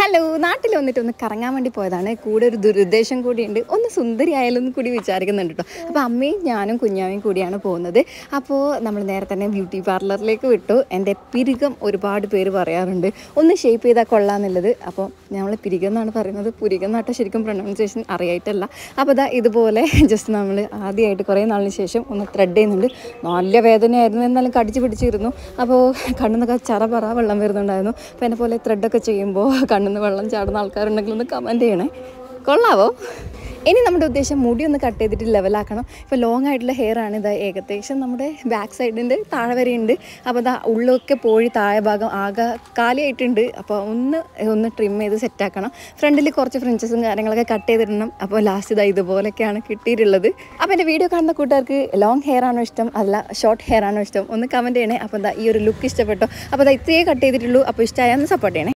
hello നാട്ടിൽ വന്നിട്ട് ഒന്ന് കറങ്ങാൻ വേണ്ടി പോയതാണ് കൂടെ ഒരു ദുരുദ്ദേശം കൂടിയുണ്ട് ഒന്ന് സുന്ദരി ആയാലും കൂടി വിചാരിക്കുന്നുണ്ട് കേട്ടോ അപ്പോൾ അമ്മയും ഞാനും കുഞ്ഞാവയും കൂടിയാണ് പോകുന്നത് അപ്പോൾ നമ്മൾ നേരെ തന്നെ ബ്യൂട്ടി പാർലറിലേക്ക് വിട്ടു എൻ്റെ പിരികം ഒരുപാട് പേര് പറയാറുണ്ട് ഒന്ന് ഷേപ്പ് ചെയ്താൽ കൊള്ളാമെന്നുള്ളത് അപ്പോൾ നമ്മൾ പിരികം എന്നാണ് പറയുന്നത് പുരികം എന്നാട്ടോ ശരിക്കും പ്രൊണൗൺസിയേഷൻ അറിയായിട്ടല്ല അപ്പോൾ ഇതാ ഇതുപോലെ ജസ്റ്റ് നമ്മൾ ആദ്യമായിട്ട് കുറേ നാളിന് ശേഷം ഒന്ന് ത്രെഡ് ചെയ്യുന്നുണ്ട് നല്ല വേദനയായിരുന്നു എന്നാലും കടിച്ച് പിടിച്ചിരുന്നു അപ്പോൾ കണ്ണിന്നൊക്കെ ചറ പറ വെള്ളം വരുന്നുണ്ടായിരുന്നു അപ്പോൾ എന്നെ പോലെ ത്രെഡൊക്കെ ചെയ്യുമ്പോൾ കണ്ണിന്ന് വെള്ളം ചാടുന്ന ആൾക്കാരുണ്ടെങ്കിൽ ഒന്ന് കമൻറ്റ് ചെയ്യണേ കൊള്ളാവോ ഇനി നമ്മുടെ ഉദ്ദേശം മുടി ഒന്ന് കട്ട് ചെയ്തിട്ട് ലെവലാക്കണം ഇപ്പോൾ ലോങ് ആയിട്ടുള്ള ഹെയർ ആണ് ഇത് ഏകദേശം നമ്മുടെ ബാക്ക് സൈഡിൻ്റെ താഴെ വരെ ഉണ്ട് അപ്പോൾ ഇതാ ഉള്ളൊക്കെ പോയി താഴെ ഭാഗം ആകെ കാലിയായിട്ടുണ്ട് അപ്പോൾ ഒന്ന് ഒന്ന് ട്രിം ചെയ്ത് സെറ്റാക്കണം ഫ്രണ്ടിൽ കുറച്ച് ഫ്രിഞ്ചസും കാര്യങ്ങളൊക്കെ കട്ട് ചെയ്തിടണം അപ്പോൾ ലാസ്റ്റ് ഇതാ ഇതുപോലൊക്കെയാണ് കിട്ടിയിട്ടുള്ളത് അപ്പോൾ എൻ്റെ വീഡിയോ കാണുന്ന കൂട്ടുകാർക്ക് ലോങ് ഹെയർ ആണോ ഇഷ്ടം അല്ല ഷോർട്ട് ഹെയർ ആണോ ഇഷ്ടം ഒന്ന് കമൻറ്റ് ചെയ്യണേ അപ്പോൾ എന്താ ഈ ഒരു ലുക്ക് ഇഷ്ടപ്പെട്ടോ അപ്പോൾ ഇതാ ഇത്രയേ കട്ട് ചെയ്തിട്ടുള്ളൂ അപ്പോൾ ഇഷ്ടമായാൽ ഒന്ന് സപ്പോർട്ട് ചെയ്യണേ